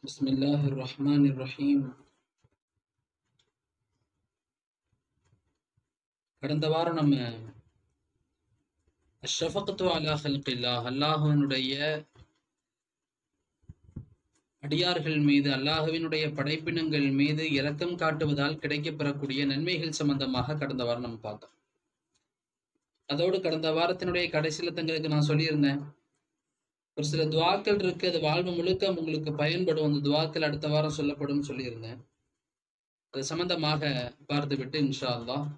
بسم الله الرحمن الرحيم கடந்த வாரம் நம்ம அஷ்ஷஃபக்து அலா ஹல்கில்லாஹ் அல்லாஹுவினுடைய அடியார்கள் மீது அல்லாஹுவினுடைய படைப்பினங்கள் மீது இரக்கம் காட்டுவதால் கிடைக்கப்பெறக்கூடிய நன்மைகள் சம்பந்தமாக கடந்த வாரம் நம்ம பார்த்தோம் அதோடு கடந்த வாரத்தினுடைய கடைசியில தங்களுக்கு நான் சொல்லியிருந்தேன் ஒரு சில துவாக்கள் இருக்கு அது வாழ்வு முழுக்க உங்களுக்கு பயன்படும் அந்த துவாக்கள் அடுத்த வாரம் சொல்லப்படும் சொல்லியிருந்தேன் அது சம்பந்தமாக பார்த்து விட்டு இன்ஷா அல்லாஹ்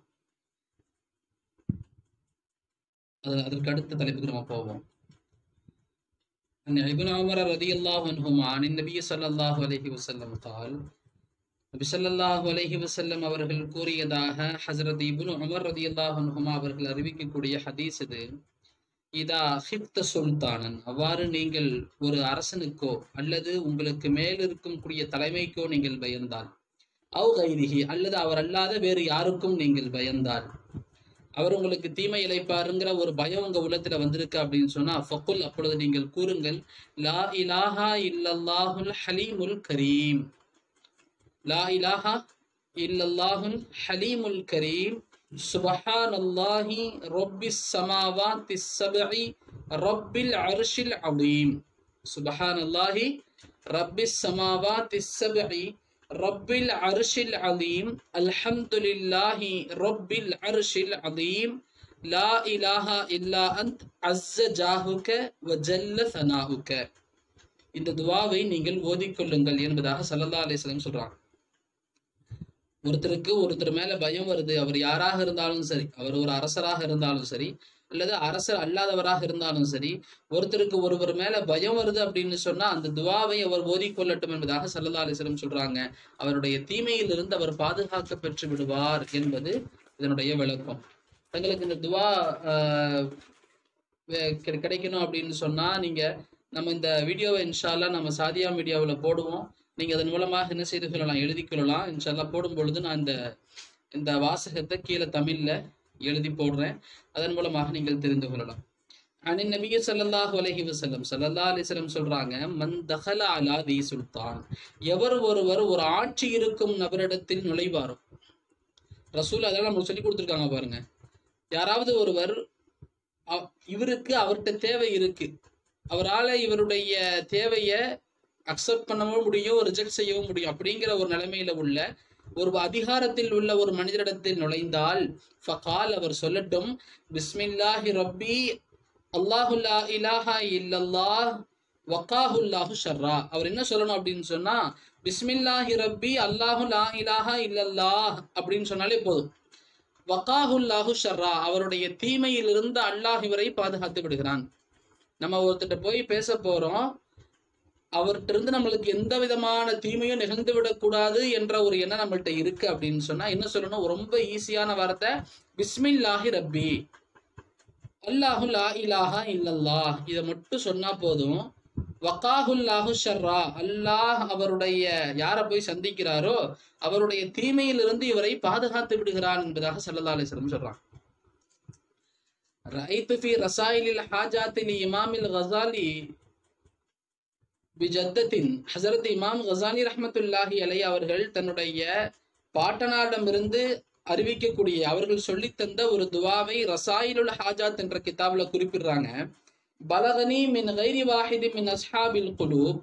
அது அதற்கு அடுத்த தலைப்புக்கு நம்ம போவோம் عن ابن عمر رضي الله عنهما عن النبي صلى الله عليه وسلم قال நபி ஸல்லல்லாஹு அலைஹி வஸல்லம் அவர்கள் கூறியதாக ஹஜரத் இப்னு உமர் ரதியல்லாஹு அன்ஹுமா அவர்கள் அறிவிக்கக்கூடிய ஹதீஸ் இது இதா ஹிப்த சுல்தானன் அவ்வாறு நீங்கள் ஒரு அரசனுக்கோ அல்லது உங்களுக்கு மேல் இருக்கும் கூடிய தலைமைக்கோ நீங்கள் பயந்தால் அவ் கைரிஹி அல்லது அவர் அல்லாத வேறு யாருக்கும் நீங்கள் பயந்தால் அவர் உங்களுக்கு தீமை இழைப்பாருங்கிற ஒரு பயம் உங்க உள்ளத்துல வந்திருக்கு அப்படின்னு சொன்னா ஃபக்குல் அப்பொழுது நீங்கள் கூறுங்கள் லா இலாஹா இல்லல்லாஹுல் ஹலீமுல் கரீம் லா இலாஹா இல்லல்லாஹுல் ஹலீமுல் கரீம் சுபஹானல்லாஹி ரப்பிஸ் சமாவாத்தி சபஇ ரப்பில் அர்ஷில் அலீம் சுபஹானல்லாஹி ரப்பிஸ் சமாவாத்தி சபஇ ரப்பில் அர்ஷில் அலீம் அல்ஹம்துலில்லாஹி ரப்பில் அர்ஷில் அலீம் லா இலாஹா இல்லா அந்த் அஸ்ஸ ஜாஹுக வ ஜல்ல சனாஹுக இந்த துவாவை நீங்கள் ஓதிக்கொள்ளுங்கள் என்பதாக சல்லல்லா அலிஸ்லம் சொல்றாங்க ஒருத்தருக்கு ஒருத்தர் மேல பயம் வருது அவர் யாராக இருந்தாலும் சரி அவர் ஒரு அரசராக இருந்தாலும் சரி அல்லது அரசர் அல்லாதவராக இருந்தாலும் சரி ஒருத்தருக்கு ஒருவர் மேல பயம் வருது அப்படின்னு சொன்னா அந்த துவாவை அவர் ஓதிக்கொள்ளட்டும் என்பதாக சல்லல்லா அலிஸ்லம் சொல்றாங்க அவருடைய தீமையிலிருந்து அவர் பாதுகாக்க பெற்று விடுவார் என்பது இதனுடைய விளக்கம் தங்களுக்கு இந்த துவா கிடைக்கணும் அப்படின்னு சொன்னா நீங்க நம்ம இந்த வீடியோவை இன்ஷால்லா நம்ம சாதியா மீடியாவில் போடுவோம் நீங்க அதன் மூலமாக என்ன செய்து கொள்ளலாம் எழுதி கொள்ளலாம் இன்ஷால்லா போடும் பொழுது நான் இந்த இந்த வாசகத்தை கீழே தமிழ்ல எழுதி போடுறேன் அதன் மூலமாக நீங்கள் தெரிந்து கொள்ளலாம் அனி நபிய சல்லல்லாஹு அலஹி வசல்லம் சல்லல்லா அலிஸ்லம் சொல்றாங்க மன் தஹல அலா தி சுல்தான் எவர் ஒருவர் ஒரு ஆட்சி இருக்கும் நபரிடத்தில் நுழைவாரோ ரசூல் அதெல்லாம் நமக்கு சொல்லி கொடுத்துருக்காங்க பாருங்க யாராவது ஒருவர் இவருக்கு அவர்கிட்ட தேவை இருக்கு அவரால் இவருடைய தேவையை அக்செப்ட் பண்ணவும் முடியும் ரிஜெக்ட் செய்யவும் முடியும் அப்படிங்கிற ஒரு நிலைமையில உள்ள ஒரு அதிகாரத்தில் உள்ள ஒரு மனிதரிடத்தில் நுழைந்தால் ஃபகால் அவர் சொல்லட்டும் பிஸ்மில்லாஹி ரப்பி அல்லாஹுல்லா இலாஹா இல்லல்லாஹ் வக்காஹுல்லாஹு ஷர்ரா அவர் என்ன சொல்லணும் அப்படின்னு சொன்னா பிஸ்மில்லாஹி ரப்பி அல்லாஹு லா இலாஹா இல்லல்லாஹ் அப்படின்னு சொன்னாலே போதும் வக்காஹுல்லாஹு ஷர்ரா அவருடைய தீமையிலிருந்து அல்லாஹ் இவரை பாதுகாத்து விடுகிறான் நம்ம ஒருத்தர்கிட்ட போய் பேச போறோம் அவர்கிட்ட இருந்து நம்மளுக்கு எந்த விதமான தீமையும் நிகழ்ந்து விடக்கூடாது என்ற ஒரு எண்ணம் நம்மள்ட்ட இருக்கு அப்படின்னு சொன்னா என்ன சொல்லணும் ரொம்ப ஈஸியான வார்த்தை பிஸ்மில்லாஹி ரப்பி அல்லாஹு லா இலாஹா இல்லல்லாஹ் இதை மட்டும் சொன்னா போதும் வக்காஹுல்லாஹு ஷர்ரா அல்லாஹ் அவருடைய யாரை போய் சந்திக்கிறாரோ அவருடைய தீமையிலிருந்து இவரை பாதுகாத்து விடுகிறான் என்பதாக சல்லா அலிஸ்லம் சொல்றான் رأيت في رسائل الحاجات لإمام الغزالي பிஜத்தத்தின் ஹசரத் இமாம் கசானி ரஹமத்துல்லாஹி அலை அவர்கள் தன்னுடைய பாட்டனாரிடமிருந்து அறிவிக்கக்கூடிய அவர்கள் சொல்லி தந்த ஒரு துவாவை ரசாயிலுல் ஹாஜாத் என்ற கிதாப்ல குறிப்பிடுறாங்க பலகனி மின் கைரி வாஹிதி மின் அஸ்ஹாபில் குலூப்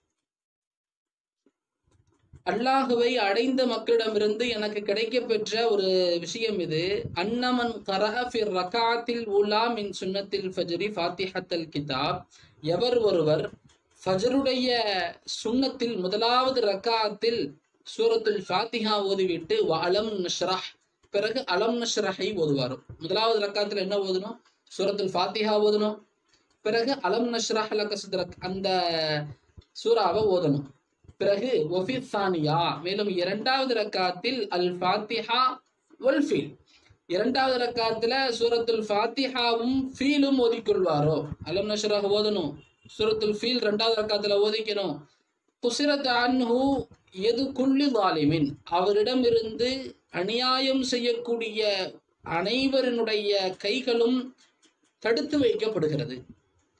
அல்லாஹுவை அடைந்த மக்களிடமிருந்து எனக்கு கிடைக்க பெற்ற ஒரு விஷயம் இது அன்னமன் கரஹிர் ரகாத்தில் உலா மின் சுன்னத்தில் ஃபஜ்ரி ஃபாத்திஹத்தல் கிதாப் எவர் ஒருவர் ஃபஜருடைய சுண்ணத்தில் முதலாவது ரக்காத்தில் சூரத்துல் ஃபாத்திஹா ஓதிவிட்டு அலம் நஷ்ரஹ் பிறகு அலம் நஷ்ரஹை ஓதுவார் முதலாவது ரக்காத்தில் என்ன ஓதணும் சூரத்துல் ஃபாத்திஹா ஓதணும் பிறகு அலம் நஷ்ரஹ் லகசுத்ரக் அந்த சூறாவை ஓதணும் பிறகு ஒஃபி சானியா மேலும் இரண்டாவது ரக்காத்தில் அல் ஃபாத்திஹா ஒல் ஃபீல் இரண்டாவது ரக்காத்துல சூரத்துல் ஃபாத்திஹாவும் ஃபீலும் ஓதிக்கொள்வாரோ அலம் நஷ்ரஹ் ஓதணும் சூரத்துல் ஃபீல் ரெண்டாவது ரக்காத்துல ஓதிக்கணும் குசிரத் அன்ஹு எது குள்ளி வாலிமின் அவரிடமிருந்து அநியாயம் செய்யக்கூடிய அனைவரினுடைய கைகளும் தடுத்து வைக்கப்படுகிறது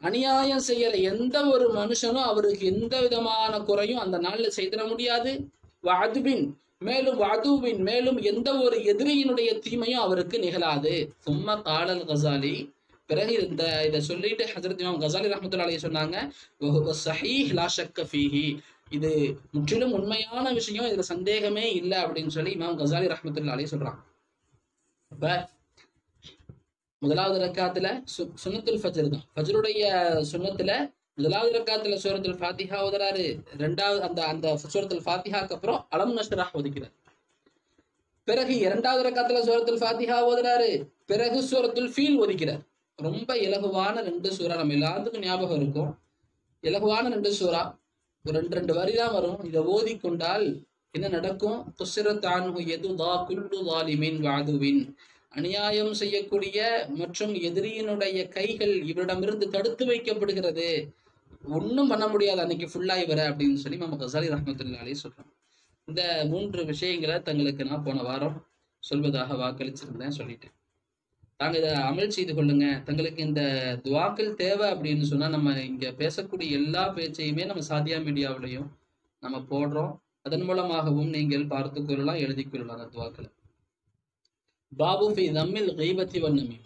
அநியாயம் செய்யற எந்த ஒரு மனுஷனும் அவருக்கு எந்த விதமான குறையும் அந்த நாள்ல செய்திட முடியாது வாதுபின் மேலும் வாதுவின் மேலும் எந்த ஒரு எதிரியினுடைய தீமையும் அவருக்கு நிகழாது சும்மா காலல் கசாலி பிறகு இந்த இதை சொல்லிட்டு ஹசரத் இமாம் கசாலி ரஹமத்துல்லா அலைஹி சொன்னாங்க "வஹுவ ஸஹீஹ் லா ஷக்க ஃபீஹி இது முற்றிலும் உண்மையான விஷயம் இதுல சந்தேகமே இல்லை அப்படின்னு சொல்லி இமாம் கசாலி ரஹமத்துல்லா அலைஹி சொல்றாங்க இப்ப முதலாவது ரக்காத்துல சு சுன்னத்துல் ஃபஜ்ர் தான் ஃபஜ்ருடைய சுன்னத்துல முதலாவது ரக்காத்துல சூரத்துல் ஃபாத்திஹா ஓதுறாரு ரெண்டாவது அந்த அந்த சூரத்துல் ஃபாத்திஹாக்கு அப்புறம் அலம் நஷ்ரஹ் ஒதுக்கிறார் பிறகு இரண்டாவது ரக்காத்துல சூரத்துல் ஃபாத்திஹா ஓதுறாரு பிறகு சூரத்துல் ஃபீல் ஒதுக்கிறார் ரொம்ப இலகுவான ரெண்டு சூறா நம்ம எல்லாத்துக்கும் ஞாபகம் இருக்கும் இலகுவான ரெண்டு சூறா ஒரு ரெண்டு ரெண்டு வரி தான் வரும் இதை ஓதி கொண்டால் என்ன நடக்கும் குசிரத்தான்ஹு எதுதா குல்லு வாலிமின் வாதுவின் அநியாயம் செய்யக்கூடிய மற்றும் எதிரியினுடைய கைகள் இவரிடமிருந்து தடுத்து வைக்கப்படுகிறது ஒன்றும் பண்ண முடியாது அன்னைக்கு ஃபுல்லா இவரை அப்படின்னு சொல்லி நம்ம கசாலி ரஹமத்துல்லா அலி சொல்றோம் இந்த மூன்று விஷயங்களை தங்களுக்கு நான் போன வாரம் சொல்வதாக வாக்களிச்சிருந்தேன் சொல்லிட்டேன் தாங்க இதை அமல் செய்து கொள்ளுங்க தங்களுக்கு இந்த துவாக்கள் தேவை அப்படின்னு சொன்னா நம்ம இங்க பேசக்கூடிய எல்லா பேச்சையுமே நம்ம சாதியா மீடியாவிலையும் நம்ம போடுறோம் அதன் மூலமாகவும் நீங்கள் பார்த்து கொள்ளலாம் எழுதி கொள்ளலாம் அந்த துவாக்களை பாபு ஃபி தம்மில் கைபத்தி வண்ணமீம்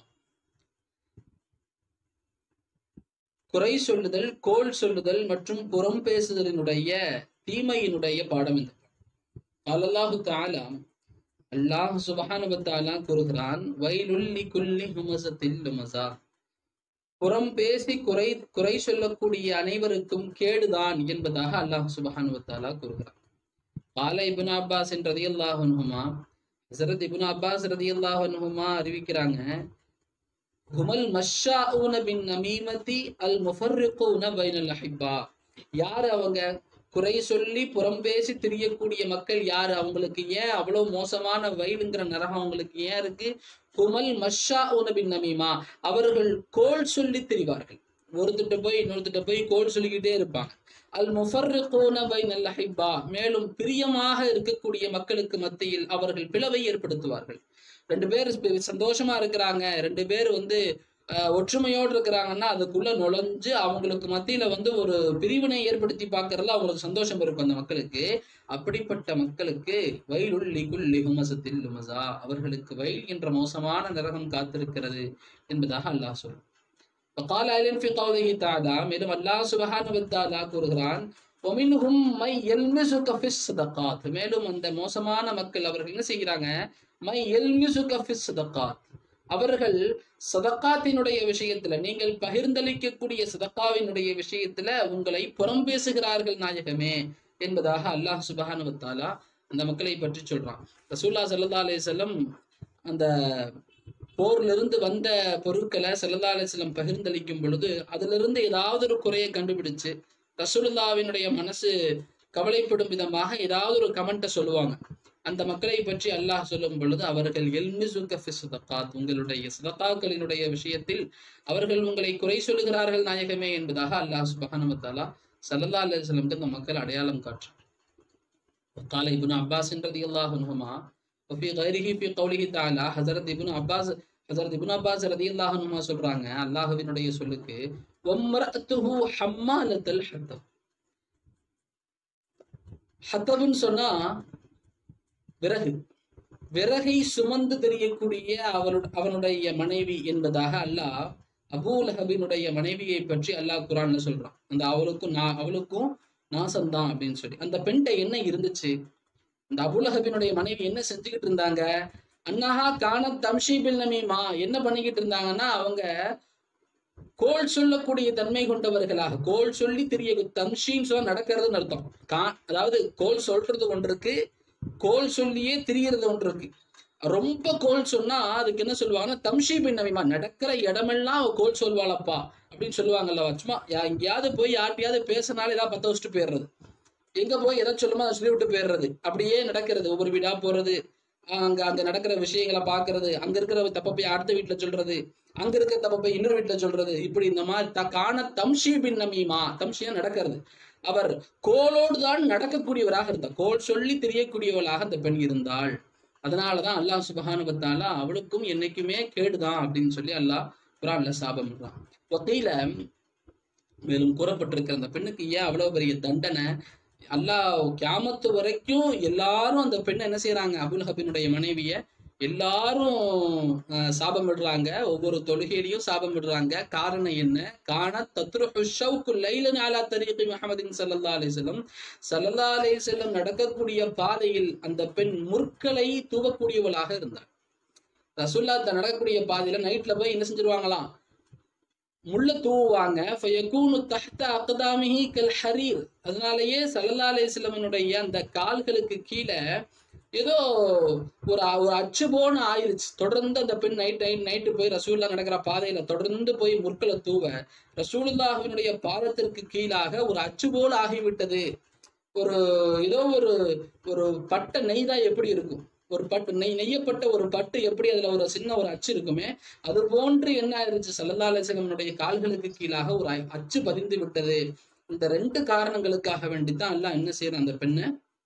குறை சொல்லுதல் கோல் சொல்லுதல் மற்றும் புறம் பேசுதலினுடைய தீமையினுடைய பாடம் இந்த அல்லாஹு தாலா அல்லாஹ் சுபஹானு தாலா கூறுகிறான் வயலுள்ளி குல்லி ஹுமசத்தில் லுமசா புறம் பேசி குறை குறை சொல்லக்கூடிய அனைவருக்கும் கேடுதான் என்பதாக அல்லாஹ் சுபஹானு தாலா கூறுகிறான் கால இபுன் அப்பாஸ் ரதி அல்லாஹுமா ஹசரத் இபுன் அப்பாஸ் ரதி அல்லாஹுமா அறிவிக்கிறாங்க ஹுமல் மஷாஊன பின் நமீமதி அல் முஃபர்ரிகூன பைனல் அஹிப்பா யார் அவங்க குறை சொல்லி புறம் பேசி திரியக்கூடிய மக்கள் யாரு அவங்களுக்கு ஏன் அவ்வளவு மோசமான வயலுங்கிற நரகம் அவங்களுக்கு ஏன் இருக்கு ஹுமல் மஷா உனபின் நமீமா அவர்கள் கோல் சொல்லி திரிவார்கள் ஒருத்திட்ட போய் இன்னொருத்திட்ட போய் கோல் சொல்லிக்கிட்டே இருப்பாங்க அல் முஃபர்ரிகூன பைனல் அஹிப்பா மேலும் பிரியமாக இருக்கக்கூடிய மக்களுக்கு மத்தியில் அவர்கள் பிளவை ஏற்படுத்துவார்கள் ரெண்டு பேர் சந்தோஷமா இருக்கிறாங்க ரெண்டு பேர் வந்து ஒற்றுமையோடு இருக்கிறாங்கன்னா அதுக்குள்ள நுழைஞ்சு அவங்களுக்கு மத்தியில வந்து ஒரு பிரிவினை ஏற்படுத்தி பார்க்கறதுல அவங்களுக்கு சந்தோஷம் இருக்கும் அந்த மக்களுக்கு அப்படிப்பட்ட மக்களுக்கு வயலுள் லிகுல் லிஹுமசத்தில் லுமசா அவர்களுக்கு வயல் என்ற மோசமான நரகம் காத்திருக்கிறது என்பதாக அல்லாஹ் சொல்லும் وقال أيضا في قوله تعالى மேலும் அல்லாஹ் சுபஹானஹு வ தஆலா கூறுகிறான் ومنهم من يلمزك في الصدقات மேலும் அந்த மோசமான மக்கள் அவர்கள் என்ன செய்கிறாங்க மை يلمزك في الصدقات அவர்கள் சதக்காத்தினுடைய விஷயத்துல நீங்கள் பகிர்ந்தளிக்கக்கூடிய சதக்காவினுடைய விஷயத்துல உங்களை புறம் பேசுகிறார்கள் நாயகமே என்பதாக அல்லாஹ் சுபஹானு தாலா அந்த மக்களை பற்றி சொல்றான் ரசூல்லா சல்லா அலே செல்லம் அந்த போர்ல இருந்து வந்த பொருட்களை சல்லா அலே செல்லம் பகிர்ந்தளிக்கும் பொழுது அதுல இருந்து ஏதாவது ஒரு குறையை கண்டுபிடிச்சு ரசூலுல்லாவினுடைய மனசு கவலைப்படும் விதமாக ஏதாவது ஒரு கமெண்ட்டை சொல்லுவாங்க அந்த மக்களை பற்றி அல்லாஹ் சொல்லும் பொழுது அவர்கள் சதக்காத் உங்களுடைய சதக்காக்களினுடைய விஷயத்தில் அவர்கள் உங்களை குறை சொல்லுகிறார்கள் நாயகமே என்பதாக அல்லாஹ் சுபஹானமத்தாலா சல்லல்லா அலுவலம்க்கு அந்த மக்கள் அடையாளம் காற்று கால இபுன் அப்பாஸ் ரதி அல்லாஹ் அனுமா وفي غيره في قوله تعالى ஹசரத் இப்னு அப்பாஸ் ஹசரத் இப்னு அப்பாஸ் ரதியல்லாஹு அன்ஹுமா சொல்றாங்க அல்லாஹ்வினுடைய சொல்லுக்கு வம்ரஅத்துஹு ஹம்மாலத்தல் ஹத்தப் ஹத்தப்னு சொன்னா விறகு விறகை சுமந்து தெரியக்கூடிய அவருட அவனுடைய மனைவி என்பதாக அல்லாஹ் அபூலஹபினுடைய மனைவியை பற்றி அல்லாஹ் குரான்ல சொல்றான் அந்த அவளுக்கும் நான் அவளுக்கும் நாசம்தான் அப்படின்னு சொல்லி அந்த பெண்ட என்ன இருந்துச்சு இந்த அபுலஹபினுடைய மனைவி என்ன செஞ்சுக்கிட்டு இருந்தாங்க அன்னஹா கான தம்ஷீபில் நமீமா என்ன பண்ணிக்கிட்டு இருந்தாங்கன்னா அவங்க கோல் சொல்லக்கூடிய தன்மை கொண்டவர்களாக கோல் சொல்லி தெரிய தம்ஷின்னு சொல்ல நடக்கிறதுன்னு அர்த்தம் கா அதாவது கோல் சொல்றது ஒன்று இருக்கு கோல் சொல்லியே திரியறது ஒன்று இருக்கு ரொம்ப கோல் சொன்னா அதுக்கு என்ன சொல்லுவாங்கன்னா தம்ஷீபின் நவிமா நடக்கிற இடமெல்லாம் அவ கோல் சொல்வாளப்பா அப்படின்னு சொல்லுவாங்கல்ல சும்மா எங்கேயாவது போய் யார்ட்டையாவது பேசினாலும் ஏதாவது பத்த வச்சுட்டு போயிடுறது எங்க போய் எதை சொல்லுமோ அதை சொல்லி விட்டு போயிடுறது அப்படியே நடக்கிறது ஒவ்வொரு வீடா போறது அங்க அங்க நடக்கிற விஷயங்களை பாக்குறது அங்க இருக்கிற தப்ப போய் அடுத்த வீட்டுல சொல்றது அங்க இருக்கிற தப்ப போய் இன்னொரு வீட்டுல சொல்றது இப்படி இந்த மாதிரி த காண தம்ஷி பின் நமீமா தம்ஷியா நடக்கிறது அவர் கோலோடு தான் நடக்கக்கூடியவராக இருந்தார் கோல் சொல்லி தெரியக்கூடியவளாக அந்த பெண் இருந்தாள் அதனாலதான் அல்லாஹ் சுபஹானுபத்தால அவளுக்கும் என்னைக்குமே கேடுதான் அப்படின்னு சொல்லி அல்லாஹ் குரான்ல சாபம் ஒத்தையில மேலும் கூறப்பட்டிருக்கிற அந்த பெண்ணுக்கு ஏன் அவ்வளவு பெரிய தண்டனை அல்லாஹ் கியாமத்து வரைக்கும் எல்லாரும் அந்த பெண்ணை என்ன செய்றாங்க அபுல் ஹபினுடைய மனைவிய எல்லாரும் அஹ், சாபமிடுறாங்க ஒவ்வொரு தொழுகையிலையும் சாபமிடுறாங்க காரணம் என்ன காண தத்ருஹு ஷவுக்கு லைலன் அலா தரீகி முஹம்மதின் ஸல்லல்லாஹு அலைஹி வஸல்லம் ஸல்லல்லாஹு அலைஹி வஸல்லம் நடக்கக்கூடிய பாதையில் அந்த பெண் முற்களை தூவக்கூடியவளாக இருந்தார் ரசூல்லா த- நடக்கக்கூடிய பாதையில நைட்ல போய் என்ன செஞ்சிருவாங்களாம் முள்ள தூவுவாங்க ஃபயகூனு தஹ்த அக்தாமிஹி கல் ஹரீர் அதனாலேயே ஸல்லல்லாஹு அலைஹி வஸல்லமனுடைய அந்த கால்களுக்கு கீழே ஏதோ ஒரு அ- ஒரு அச்சு போன ஆயிருச்சு தொடர்ந்து அந்த பெண் நைட் நைட் நைட்டு போய் ரசூல்லா நடக்கிற பாதையில தொடர்ந்து போய் முற்களை தூவ ரசூலுல்லாஹினுடைய பாதத்திற்கு கீழாக ஒரு அச்சு போல ஆகிவிட்டது ஒரு ஏதோ ஒரு ஒரு பட்டை நெய் தான் எப்படி இருக்கும் ஒரு பட்டு நெய் நெய்யப்பட்ட ஒரு பட்டு எப்படி அதுல ஒரு சின்ன ஒரு அச்சு இருக்குமே அது போன்று என்ன ஆயிருச்சு சல்லல்லா அலிசல்லமனுடைய கால்களுக்கு கீழாக ஒரு அ- அச்சு பதிந்து விட்டது இந்த ரெண்டு காரணங்களுக்காக வேண்டித்தான் அல்லாஹ் என்ன செய்யறான் அந்த பெண்ணை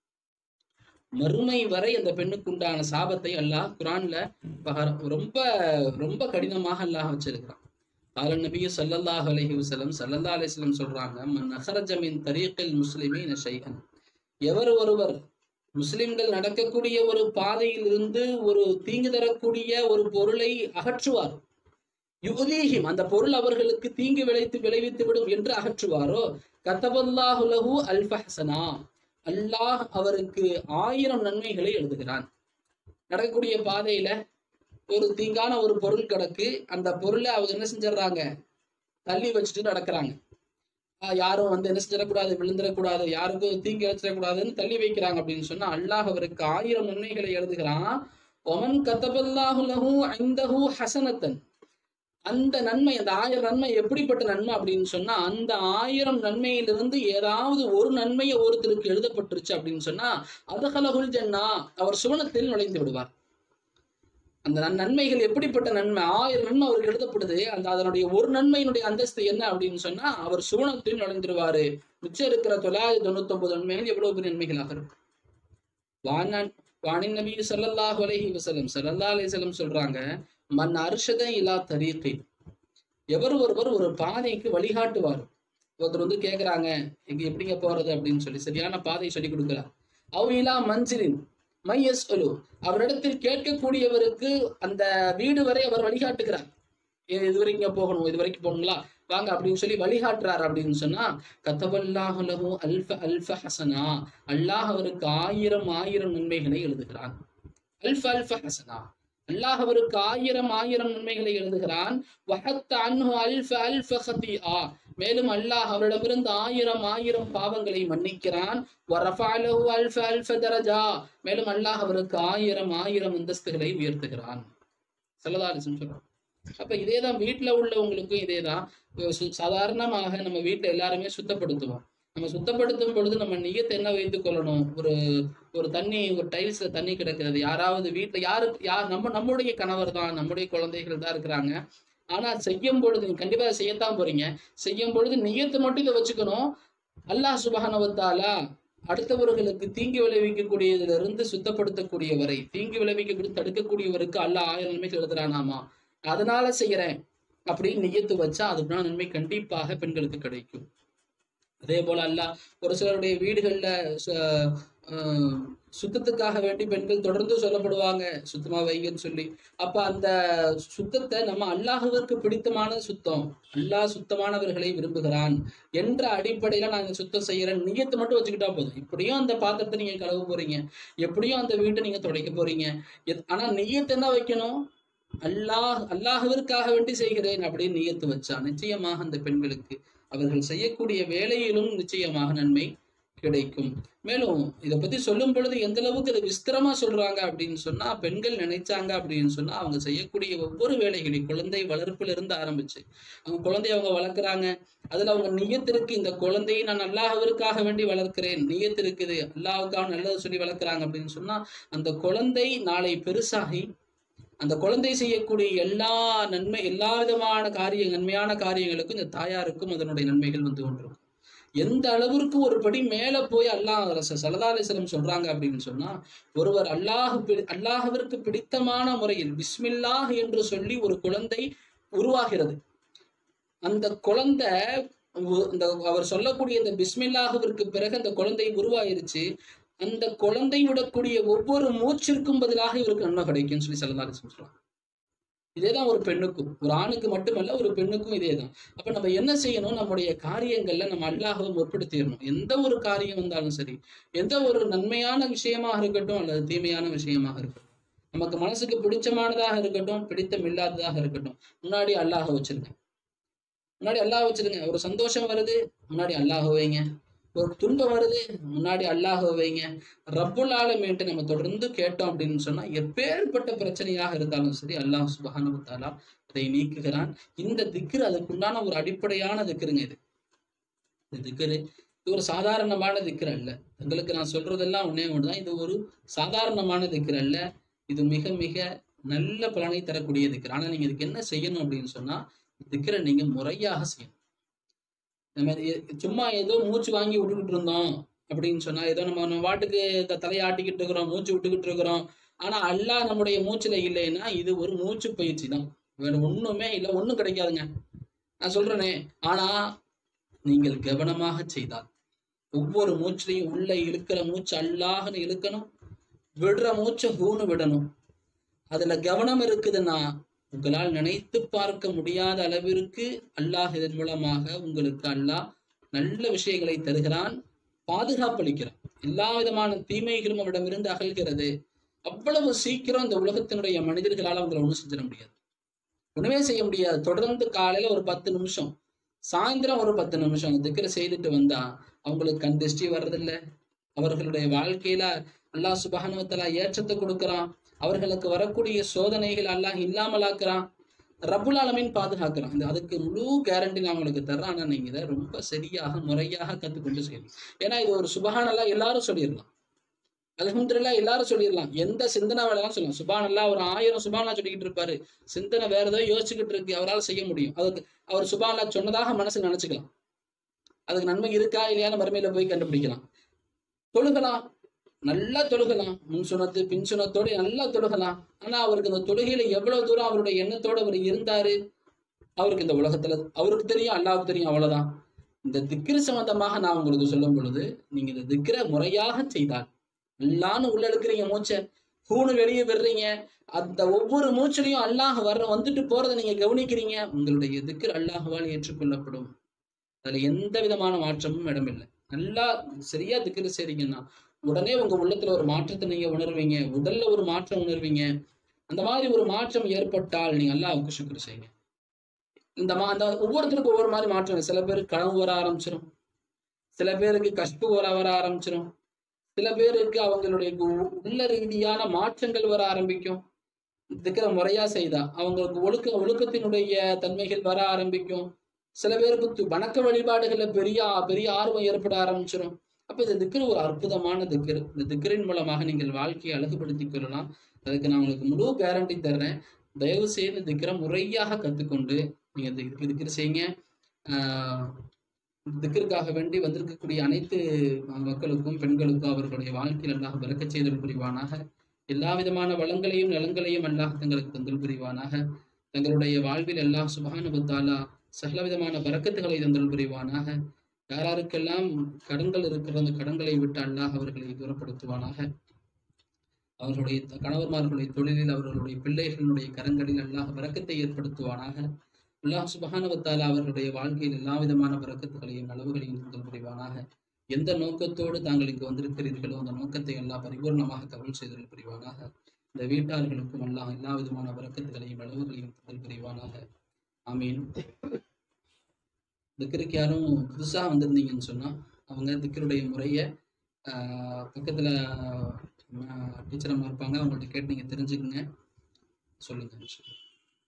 மறுமை வரை அந்த பெண்ணுக்கு உண்டான சாபத்தை அல்லாஹ் குரான்ல பகர- ரொம்ப ரொம்ப கடினமாக அல்லாஹ் வச்சிருக்கிறான் قال النبي صلى الله عليه وسلم صلى الله عليه وسلم சொல்றாங்க من أخرج من طريق المسلمين شيئا எவர் ஒருவர் முஸ்லிம்கள் நடக்கக்கூடிய ஒரு பாதையில் இருந்து ஒரு தீங்கு தரக்கூடிய ஒரு பொருளை அகற்றுவார் யுகதீஹிம் அந்த பொருள் அவர்களுக்கு தீங்கு விளைத்து விளைவித்து விடும் என்று அகற்றுவாரோ கத்தபல்லாஹு லஹு அல்ஃபஹசனா அல்லாஹ் அவருக்கு ஆயிரம் நன்மைகளை எழுதுகிறான் நடக்கக்கூடிய பாதையில ஒரு தீங்கான ஒரு பொருள் கிடக்கு அந்த பொருளை அவங்க என்ன செஞ்சிடறாங்க தள்ளி வச்சுட்டு நடக்கிறாங்க ஆஹ் யாரும் வந்து என்ன செஞ்சிடக்கூடாது விழுந்துடக்கூடாது யாருக்கும் தீங்கு வச்சிடக்கூடாதுன்னு தள்ளி வைக்கிறாங்க அப்படின்னு சொன்னா அல்லாஹ் அவருக்கு ஆயிரம் நன்மைகளை எழுதுகிறான் ஒமன் கத்தபல்லாஹு லஹு ஐந்தஹு ஹசனத்தன் அந்த நன்மை அந்த ஆயிரம் நன்மை எப்படிப்பட்ட நன்மை அப்படின்னு சொன்னா அந்த ஆயிரம் நன்மையிலிருந்து ஏதாவது ஒரு நன்மையை ஒருத்தருக்கு எழுதப்பட்டுருச்சு அப்படின்னு சொன்னா அதகலகுல் ஜன்னா அவர் சுவனத்தில் நுழைந்து விடுவார் அந்த நன்- நன்மைகள் எப்படிப்பட்ட நன்மை ஆயிரம் நன்மை அவருக்கு எழுதப்படுது அந்த அதனுடைய ஒரு நன்மையினுடைய அந்தஸ்து என்ன அப்படின்னு சொன்னா அவர் சுவனத்தில் நுழைந்துருவாரு மிச்சம் இருக்கிற தொள்ளாயிரத்தி தொண்ணூத்தி ஒன்பது நன்மைகள் எவ்வளவு பெரிய நன்மைகளாக இருக்கும் வானான் வானின் நபி ஸல்லல்லாஹு அலைஹி வஸல்லம் ஸல்லல்லாஹு அலைஹி வஸல்லம் சொல்றாங்க மன் அர்ஷத இலா தரீகி எவர் ஒருவர் ஒரு பாதைக்கு வழிகாட்டுவார் ஒருத்தர் வந்து கேக்குறாங்க இங்க எப்படிங்க போறது அப்படின்னு சொல்லி சரியான பாதை சொல்லி கொடுக்கிறார் அவ் இலா மஞ்சிலின் மையஸ் அவரிடத்தில் கேட்கக்கூடியவருக்கு அந்த வீடு வரை அவர் வழிகாட்டுகிறார் இது இது வரைக்கும் இங்க போகணும் இது வரைக்கும் போகணுங்களா வாங்க அப்படின்னு சொல்லி வழிகாட்டுறார் அப்படின்னு சொன்னா கத்தபல்லாஹு லஹு அல்ஃப அல்ஃப ஹசனா அல்லாஹ் அவருக்கு ஆயிரம் ஆயிரம் நன்மைகளை எழுதுகிறான் அல்ஃப அல்ஃப ஹசனா அல்லாஹ் அவருக்கு ஆயிரம் ஆயிரம் நன்மைகளை எழுதுகிறான் வஹத்த அன்ஹு அல்ஃப அல்ஃப ஹதீஆ மேலும் அல்லாஹ் அவரிடமிருந்து ஆயிரம் ஆயிரம் பாவங்களை மன்னிக்கிறான் வரஃபஅலஹு அல்ஃப அல்ஃப தரஜா மேலும் அல்லாஹ் அவருக்கு ஆயிரம் ஆயிரம் அந்தஸ்துகளை உயர்த்துகிறான் ஸல்லல்லாஹு அலைஹி வஸல்லம் சொல்றான் அப்ப இதேதான் வீட்ல உள்ளவங்களுக்கும் இதேதான் இப்ப சு- சாதாரணமாக நம்ம வீட்ல எல்லாருமே சுத்தப்படுத்துவோம் நம்ம சுத்தப்படுத்தும் பொழுது நம்ம நியத்தை என்ன வைத்துக் கொள்ளணும் ஒரு ஒரு தண்ணி ஒரு டைல்ஸ்ல தண்ணி கிடக்கிறது யாராவது வீட்ல யாரு யார் நம்ம நம்முடைய கணவர் தான் நம்முடைய குழந்தைகள் தான் இருக்கிறாங்க ஆனா செய்யும் பொழுது நீங்க கண்டிப்பா அதை செய்யத்தான் போறீங்க செய்யும் பொழுது நியத்தை மட்டும் இதை வச்சுக்கணும் அல்லாஹ் சுபஹானவத்தாலா அடுத்தவர்களுக்கு தீங்கு விளைவிக்கக்கூடியதுல இருந்து சுத்தப்படுத்தக்கூடியவரை தீங்கு விளைவிக்கக்கூடிய தடுக்கக்கூடியவருக்கு அல்லாஹ் ஆயிரம் நன்மைகள் எழுதுறானாமா அதனால செய்யறேன் அப்படின்னு நியத்து வச்சா அதுக்குள்ள நன்மை கண்டிப்பாக பெண்களுக்கு கிடைக்கும் அதே போல அல்லாஹ் ஒரு சிலருடைய வீடுகள்ல சு- ஆஹ் சுத்தத்துக்காக வேண்டி பெண்கள் தொடர்ந்து சொல்லப்படுவாங்க சுத்தமா வைங்கன்னு சொல்லி அப்ப அந்த சுத்தத்தை நம்ம அல்லாஹுவிற்கு பிடித்தமான சுத்தம் அல்லாஹ் சுத்தமானவர்களை விரும்புகிறான் என்ற அடிப்படையில நாங்க சுத்தம் செய்யறேன் நியத்தை மட்டும் வச்சுக்கிட்டா போதும் இப்படியும் அந்த பாத்திரத்தை நீங்க கழுவ போறீங்க எப்படியும் அந்த வீட்டை நீங்க துடைக்க போறீங்க எத்- ஆனா நியத்தை என்ன வைக்கணும் அல்லாஹ் அல்லாஹுவிற்காக வேண்டி செய்கிறேன் அப்படின்னு நியத்து வச்சா நிச்சயமாக அந்த பெண்களுக்கு அவர்கள் செய்யக்கூடிய வேலையிலும் நிச்சயமாக நன்மை கிடைக்கும் மேலும் இதை பத்தி சொல்லும் பொழுது எந்த அளவுக்கு இதை விஸ்திரமா சொல்றாங்க அப்படின்னு சொன்னா பெண்கள் நினைச்சாங்க அப்படின்னு சொன்னா அவங்க செய்யக்கூடிய ஒவ்வொரு வேலைகளையும் குழந்தை வளர்ப்புல இருந்து ஆரம்பிச்சு அவங்க குழந்தைய அவங்க வளர்க்குறாங்க அதுல அவங்க நியத்திற்கு இந்த குழந்தையை நான் அல்லாஹ்விற்காக வேண்டி வளர்க்கிறேன் நியத்து இருக்குது அல்லாஹ்வுக்காக நல்லது சொல்லி வளர்க்குறாங்க அப்படின்னு சொன்னா அந்த குழந்தை நாளை பெருசாகி அந்த குழந்தை செய்யக்கூடிய எல்லா நன்மை எல்லா விதமான காரிய நன்மையான காரியங்களுக்கும் இந்த தாயாருக்கும் அதனுடைய நன்மைகள் வந்து கொண்டிருக்கும் எந்த அளவிற்கு ஒரு படி மேல போய் அல்லாஹ் சலதாலேசலம் சொல்றாங்க அப்படின்னு சொன்னா ஒருவர் அல்லாஹ் பி- அல்லாஹ்விற்கு பிடித்தமான முறையில் பிஸ்மில்லாஹ் என்று சொல்லி ஒரு குழந்தை உருவாகிறது அந்த குழந்தை உ- இந்த அவர் சொல்லக்கூடிய இந்த பிஸ்மில்லாஹுவிற்கு பிறகு அந்த குழந்தை உருவாயிருச்சு அந்த குழந்தை விடக்கூடிய ஒவ்வொரு மூச்சிற்கும் பதிலாக இவருக்கு நன்மை கிடைக்கும்னு சொல்லி சொல்லலாம் சொல்றாங்க இதேதான் ஒரு பெண்ணுக்கும் ஒரு ஆணுக்கு மட்டுமல்ல ஒரு பெண்ணுக்கும் இதேதான் அப்ப நம்ம என்ன செய்யணும் நம்முடைய காரியங்கள்ல நம்ம அல்லாஹவை முற்படுத்திடணும் எந்த ஒரு காரியம் வந்தாலும் சரி எந்த ஒரு நன்மையான விஷயமாக இருக்கட்டும் அல்லது தீமையான விஷயமாக இருக்கட்டும் நமக்கு மனசுக்கு பிடிச்சமானதாக இருக்கட்டும் பிடித்தமில்லாததாக இருக்கட்டும் முன்னாடி அல்லாஹ் வச்சிருங்க முன்னாடி அல்லாஹ் வச்சிருங்க ஒரு சந்தோஷம் வருது முன்னாடி அல்லாஹ் வைங்க ஒரு துன்பம் வருது முன்னாடி அல்லாஹ் வைங்க ரப்புல் ஆலமீன்ட்டு நம்ம தொடர்ந்து கேட்டோம் அப்படின்னு சொன்னா எப்பேற்பட்ட பிரச்சனையாக இருந்தாலும் சரி அல்லாஹ் சுபஹானஹு வ தஆலா அதை நீக்குகிறான் இந்த திக்ரு அதுக்குண்டான ஒரு அடிப்படையான திக்ருங்க இது இந்த திக்ரு இது ஒரு சாதாரணமான திக்ரு அல்ல உங்களுக்கு நான் சொல்றதெல்லாம் ஒண்ணே ஒண்ணுதான் இது ஒரு சாதாரணமான திக்ரு அல்ல இது மிக மிக நல்ல பலனை தரக்கூடிய திக்ரு ஆனா நீங்க இதுக்கு என்ன செய்யணும் அப்படின்னு சொன்னா திக்ரை நீங்க முறையாக செய்யணும் நம்ம எ- சும்மா ஏதோ மூச்சு வாங்கி விட்டுக்கிட்டு இருந்தோம் அப்படின்னு சொன்னா ஏதோ நம்ம நம்ம வாட்டுக்கு இந்த தலையாட்டிக்கிட்டு இருக்கிறோம் மூச்சு விட்டுக்கிட்டு இருக்கிறோம் ஆனா அல்லாஹ் நம்முடைய மூச்சுல இல்லைன்னா இது ஒரு மூச்சு பயிற்சி தான் வேற ஒண்ணுமே இல்லை ஒண்ணும் கிடைக்காதுங்க நான் சொல்றேனே ஆனா நீங்கள் கவனமாக செய்தால் ஒவ்வொரு மூச்சுலையும் உள்ள இழுக்கிற மூச்சு அல்லாஹ்னு இழுக்கணும் விடுற மூச்சை ஹூன்னு விடணும் அதுல கவனம் இருக்குதுன்னா உங்களால் நினைத்து பார்க்க முடியாத அளவிற்கு அல்லாஹ் இதன் மூலமாக உங்களுக்கு அல்லாஹ் நல்ல விஷயங்களை தருகிறான் பாதுகாப்பளிக்கிறான் எல்லா விதமான தீமைகளும் அவரிடமிருந்து அகல்கிறது அவ்வளவு சீக்கிரம் இந்த உலகத்தினுடைய மனிதர்களால் அவங்களை ஒண்ணும் செஞ்சிட முடியாது ஒண்ணுமே செய்ய முடியாது தொடர்ந்து காலையில ஒரு பத்து நிமிஷம் சாயந்தரம் ஒரு பத்து நிமிஷம் திக்கிற செய்துட்டு வந்தா அவங்களுக்கு கண் திருஷ்டி வர்றதில்ல அவர்களுடைய வாழ்க்கையில அல்லாஹ் சுபஹானுவத்தலா ஏற்றத்தை கொடுக்கறான் அவர்களுக்கு வரக்கூடிய சோதனைகள் அல்லாஹ் இல்லாமலாக்குறான் ரப்புல் ஆலமீன் பாதுகாக்கிறான் இந்த அதுக்கு முழு கேரண்டி நான் உங்களுக்கு தர்றேன் ஆனா நீங்க இதை ரொம்ப சரியாக முறையாக கத்துக்கொண்டு செய்யணும் ஏன்னா இது ஒரு சுபஹானல்லா எல்லாரும் சொல்லிடலாம் அல்ஹம்துலில்லாஹ் எல்லாரும் சொல்லிடலாம் எந்த சிந்தனை வேலைலாம் சொல்லலாம் சுபானல்லா ஒரு ஆயிரம் சுபானல்லா சொல்லிக்கிட்டு இருப்பாரு சிந்தனை வேற ஏதோ யோசிச்சுக்கிட்டு இருக்கு அவரால் செய்ய முடியும் அதுக்கு அவர் சுபானல்லா சொன்னதாக மனசு நினைச்சுக்கலாம் அதுக்கு நன்மை இருக்கா இல்லையான்னு மறுமையில போய் கண்டுபிடிக்கலாம் தொழுகலாம் நல்லா தொழுகலாம் முன் சுனத்து பின் சுனத்தோடு நல்லா தொழுகலாம் ஆனா அவருக்கு அந்த தொழுகையில எவ்வளவு தூரம் அவருடைய எண்ணத்தோட அவர் இருந்தாரு அவருக்கு இந்த உலகத்துல அவருக்கு தெரியும் அல்லாவுக்கு தெரியும் அவ்வளவுதான் இந்த திக்ரு சம்பந்தமாக நான் உங்களுக்கு சொல்லும் பொழுது நீங்க இந்த திக்ரை முறையாக செய்தால் அல்லான்னு உள்ள எடுக்கிறீங்க மூச்சை ஹூனு வெளியே விடுறீங்க அந்த ஒவ்வொரு மூச்சிலையும் அல்லாஹ் வர்ற வந்துட்டு போறதை நீங்க கவனிக்கிறீங்க உங்களுடைய திக்ர் அல்லாஹ்வால் ஏற்றுக்கொள்ளப்படும் அதுல எந்த விதமான மாற்றமும் இடமில்லை நல்லா சரியா திக்ரு செய்றீங்கன்னா உடனே உங்க உள்ளத்துல ஒரு மாற்றத்தை நீங்க உணர்வீங்க உடல்ல ஒரு மாற்றம் உணர்வீங்க அந்த மாதிரி ஒரு மாற்றம் ஏற்பட்டால் நீங்க அல்லாஹ்வுக்கு சுக்ர் செய்யுங்க இந்த மா அந்த ஒவ்வொருத்தருக்கும் ஒவ்வொரு மாதிரி மாற்றம் இருக்கு. சில பேருக்கு கனவு வர ஆரம்பிச்சிடும் சில பேருக்கு கஷ்பு வர வர ஆரம்பிச்சிடும் சில பேருக்கு அவங்களுடைய உ- உள்ள ரீதியான மாற்றங்கள் வர ஆரம்பிக்கும் திக்கிற முறையா செய்தா அவங்களுக்கு ஒழுக்க ஒழுக்கத்தினுடைய தன்மைகள் வர ஆரம்பிக்கும் சில பேருக்கு து- வணக்க வழிபாடுகள்ல பெரிய பெரிய ஆர்வம் ஏற்பட ஆரம்பிச்சிடும் அப்ப இந்த திக்ரு ஒரு அற்புதமான திக்ரு இந்த திக்ரின் மூலமாக நீங்கள் வாழ்க்கையை அழகுபடுத்திக் கொள்ளலாம் அதுக்கு நான் உங்களுக்கு முழு கேரண்டி தர்றேன் தயவு செய்து திக்ரை முறையாக கத்துக்கொண்டு நீங்க திக்ரு திக்ரு செய்யுங்க ஆஹ் திக்கிற்காக வேண்டி வந்திருக்கக்கூடிய அனைத்து மக்களுக்கும் பெண்களுக்கும் அவர்களுடைய வாழ்க்கையில் அல்லாஹ் பிறக்கச் செய்தல் புரிவானாக எல்லா விதமான வளங்களையும் நலங்களையும் அல்லாஹ் தங்களுக்கு தந்தல் புரிவானாக தங்களுடைய வாழ்வில் அல்லாஹ் சுபானுபத்தாலா சகல விதமான பறக்கத்துகளை தந்தல் புரிவானாக யாராருக்கெல்லாம் கடன்கள் இருக்கிற அந்த கடன்களை விட்டு அல்லாஹ் அவர்களை தூரப்படுத்துவானாக அவர்களுடைய கணவர்மார்களுடைய தொழிலில் அவர்களுடைய பிள்ளைகளுடைய கரங்களில் அல்லாஹ் பறக்கத்தை ஏற்படுத்துவானாக அல்லாஹ் சுபஹானவத்தாலா அவர்களுடைய வாழ்க்கையில் எல்லா விதமான பறக்கத்துகளையும் நலவுகளையும் தந்தல் புரிவானாக எந்த நோக்கத்தோடு தாங்கள் இங்கு வந்திருக்கிறீர்களோ அந்த நோக்கத்தை எல்லாம் பரிபூர்ணமாக கவல் செய்தல் புரிவானாக இந்த வீட்டார்களுக்கும் அல்லாஹ் எல்லா விதமான பறக்கத்துகளையும் நலவுகளையும் தந்தல் புரிவானாக ஆமீன் திக்கருக்கு யாரும் புதுசாக வந்திருந்தீங்கன்னு சொன்னால் அவங்க திக்கருடைய முறையை பக்கத்தில் டீச்சர் அம்மா இருப்பாங்க அவங்கள்ட்ட கேட்டு நீங்கள் தெரிஞ்சுக்குங்க சொல்லுங்கள்